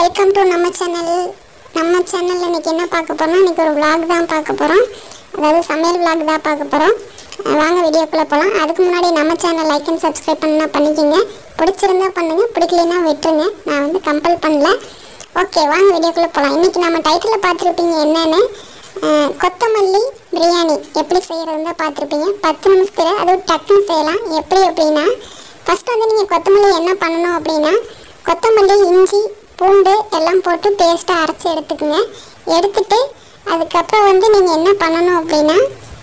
welcome to நம்ம channel நம்ம சேனலில் இன்றைக்கி என்ன பார்க்க போகிறோம்னா இன்றைக்கி ஒரு vlog தான் பார்க்க போகிறோம் அதாவது சமையல் vlog தான் பார்க்க போகிறோம் வாங்க வீடியோக்குள்ளே போகலாம் அதுக்கு முன்னாடி நம்ம சேனல் லைக் அண்ட் சப்ஸ்கிரைப் பண்ணா பண்ணிக்கோங்க பிடிச்சிருந்தா பண்ணுங்கள் பிடிக்கலைன்னா விட்டுருங்க நான் வந்து கம்பல் பண்ணல ஓகே வாங்க வீடியோக்குள்ளே போகலாம் இன்றைக்கி நம்ம டைட்டிலில் பார்த்துருப்பீங்க என்னென்னு அஹ், கொத்தமல்லி பிரியாணி எப்படி செய்கிறதுன்னு தான் பார்த்துருப்பீங்க பத்து நிமிஷத்தில் அதுவும் டக்குன்னு செய்யலாம் எப்படி அப்படின்னா ஃபஸ்ட் வந்து நீங்கள் கொத்தமல்லி என்ன பண்ணணும் அப்படின்னா கொத்தமல்லி இஞ்சி பூண்டு எல்லாம் போட்டு பேஸ்ட்டாக அரைச்சி எடுத்துக்கோங்க எடுத்துட்டு அதுக்கப்புறம் வந்து நீங்கள் என்ன பண்ணணும் அப்படின்னா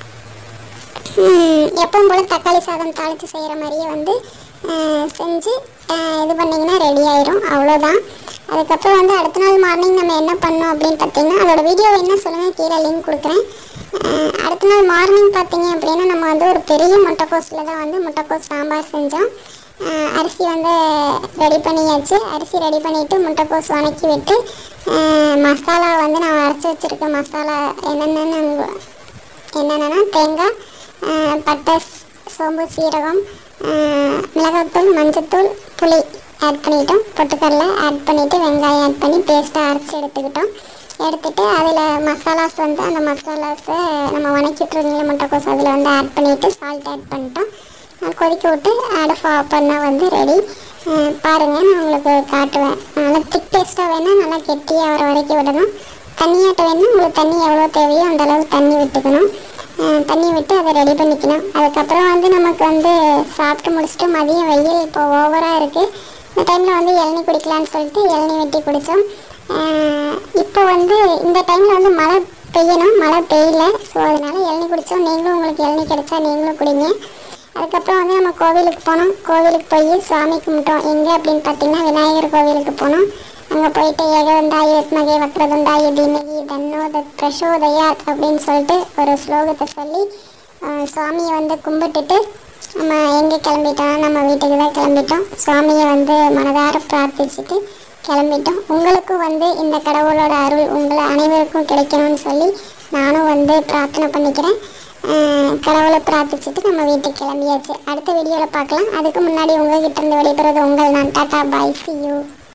ம், எப்பவும் போல் தக்காளி சாதம் தாளித்து செய்கிற மாதிரியே வந்து அஹ், செஞ்சு அஹ், இது பண்ணிங்கன்னா ரெடி ஆயிரும் அவ்வளோதான் அதுக்கப்புறம் வந்து அடுத்த நாள் மார்னிங் நம்ம என்ன பண்ணோம் அப்படின்னு பார்த்தீங்கன்னா அதோட வீடியோ என்ன சொல்லுங்கள் கீழே லிங்க் கொடுக்குறேன் அஹ், அடுத்த நாள் மார்னிங் பார்த்தீங்க அப்படின்னா நம்ம வந்து ஒரு பெரிய முட்டைக்கோஸில் தான் வந்து முட்டைக்கோஸ் சாம்பார் செஞ்சோம் அஹ், அரிசி வந்து ரெடி பண்ணியாச்சு அரிசி ரெடி பண்ணிவிட்டு முட்டைக்கோஸ் வணக்கி விட்டு அஹ், மசாலா வந்து நான் அரைச்சி வச்சுருக்க மசாலா என்னென்னு என்னென்னா தேங்காய் அஹ், பட்டை ஸ்- சோம்பு சீரகம் அஹ், மிளகாத்தூள் மஞ்சத்தூள் புளி ஆட் பண்ணிட்டோம் பொட்டுக்கடலை ஆட் பண்ணிவிட்டு வெங்காயம் ஆட் பண்ணி பேஸ்ட்டாக அரைச்சி எடுத்துக்கிட்டோம் எடுத்துட்டு அதில் மசாலாஸ் வந்து அந்த மசாலாஸை நம்ம வணக்கிட்டுருந்தீங்க முட்டைக்கோஸ் அதில் வந்து ஆட் பண்ணிவிட்டு சால்ட் ஆட் பண்ணிட்டோம் அஹ் கொதிக்க விட்டு அடுப்பு ஆஃப் பண்ணால் வந்து ரெடி பாருங்கள் நான் உங்களுக்கு காட்டுவேன் நல்லா திக் பேஸ்ட்டாக வேணால் நல்லா கெட்டியாக வர வரைக்கும் விடணும் தண்ணியாட்ட வேணும் உங்களுக்கு தண்ணி எவ்வளோ தேவையோ அந்த அளவு தண்ணி விட்டுக்கணும் அஹ் தண்ணி விட்டு அதை ரெடி பண்ணிக்கணும் அதுக்கப்புறம் வந்து நமக்கு வந்து சாப்பிட்டு முடிச்சுட்டு மதியம் வெயில் இப்போ ஓவராக இருக்குது இந்த டைமில் வந்து இளநீ குடிக்கலான்னு சொல்லிட்டு இளநீ வெட்டி குடித்தோம் இப்போ வந்து இந்த டைமில் வந்து மழை பெய்யணும் மழை பெய்யல ஸோ அதனால இளநீ குடித்தோம் நீங்களும் உங்களுக்கு இளநீ கிடைச்சா நீங்களும் குடிங்க அதுக்கப்புறம் வந்து நம்ம கோவிலுக்கு போனோம் கோவிலுக்கு போய் சாமி கும்பிட்டோம் எங்கே அப்படின்னு பார்த்தீங்கன்னா விநாயகர் கோவிலுக்கு போனோம் அங்கே போயிட்டு ஏகவந்தாய் யத்மகே வக்ரதுண்டாய் தீமகி தன்னோத பிரசோதயாத் அப்படின்னு சொல்லிட்டு ஒரு ஸ்லோகத்தை சொல்லி அஹ், சுவாமியை வந்து கும்பிட்டுட்டு நம்ம எங்கே கிளம்பிட்டோம் நம்ம வீட்டுக்கு தான் கிளம்பிட்டோம் சுவாமியை வந்து மனதார பிரார்த்திச்சுட்டு கிளம்பிட்டோம் உங்களுக்கும் வந்து இந்த கடவுளோட அருள் உங்களை அனைவருக்கும் கிடைக்கணும்னு சொல்லி நானும் வந்து பிரார்த்தனை பண்ணிக்கிறேன் அஹ் கடவுளை பிரார்த்திச்சுட்டு நம்ம வீட்டுக்கு கிளம்பியாச்சு அடுத்த வீடியோவில் பார்க்கலாம் அதுக்கு முன்னாடி உங்ககிட்ட இருந்து விடைபெறுவது உங்கள் நான் டாட்டா பாய் சி யூ